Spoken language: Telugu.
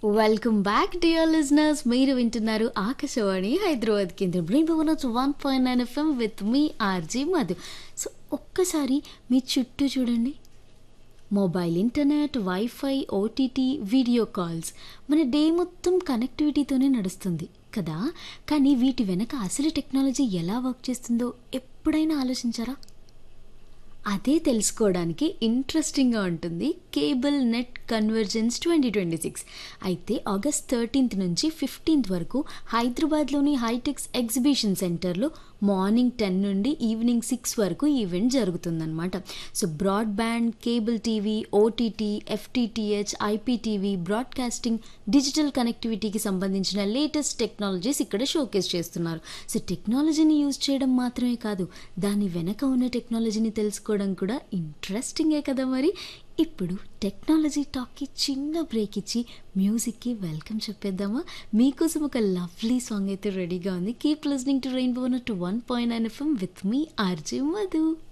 వెల్కమ్ బ్యాక్ డియర్ లిజనర్స్ మీరు వింటున్నారు ఆకాశవాణి హైదరాబాద్ కేంద్రం rainbow one point nine FM with మీ ఆర్జీ మధు సో ఒక్కసారి మీ చుట్టూ చూడండి mobile internet wifi OTT video calls మన డే మొత్తం కనెక్టివిటీతోనే నడుస్తుంది కదా కానీ వీటి వెనక అసలు టెక్నాలజీ ఎలా వర్క్ చేస్తుందో ఎప్పుడైనా ఆలోచించారా అదే తెలుసుకోవడానికి ఇంట్రెస్టింగ్గా ఉంటుంది cable net convergence twenty twenty six అయితే ఆగస్ట్ థర్టీన్త్ నుంచి ఫిఫ్టీన్త్ వరకు హైదరాబాద్లోని హైటెక్స్ ఎగ్జిబిషన్ సెంటర్లో మార్నింగ్ టెన్ నుండి ఈవినింగ్ సిక్స్ వరకు ఈవెంట్ జరుగుతుందన్నమాట so broadband cable TV OTT FTTH IPTV broadcasting digital కనెక్టివిటీకి సంబంధించిన లేటెస్ట్ టెక్నాలజీస్ ఇక్కడ షోకేస్ చేస్తున్నారు సో టెక్నాలజీని యూజ్ చేయడం మాత్రమే కాదు దాని వెనక ఉన్న టెక్నాలజీని తెలుసుకోవడం కూడా ఇంట్రెస్టింగే కదా మరి ఇప్పుడు టెక్నాలజీ టాక్కి చిన్న బ్రేక్ ఇచ్చి మ్యూజిక్కి వెల్కమ్ చెప్పేద్దామా మీకోసం ఒక లవ్లీ సాంగ్ అయితే రెడీగా ఉంది keep listening to rainbow two one point nine FM with మీ ఆర్జే మధు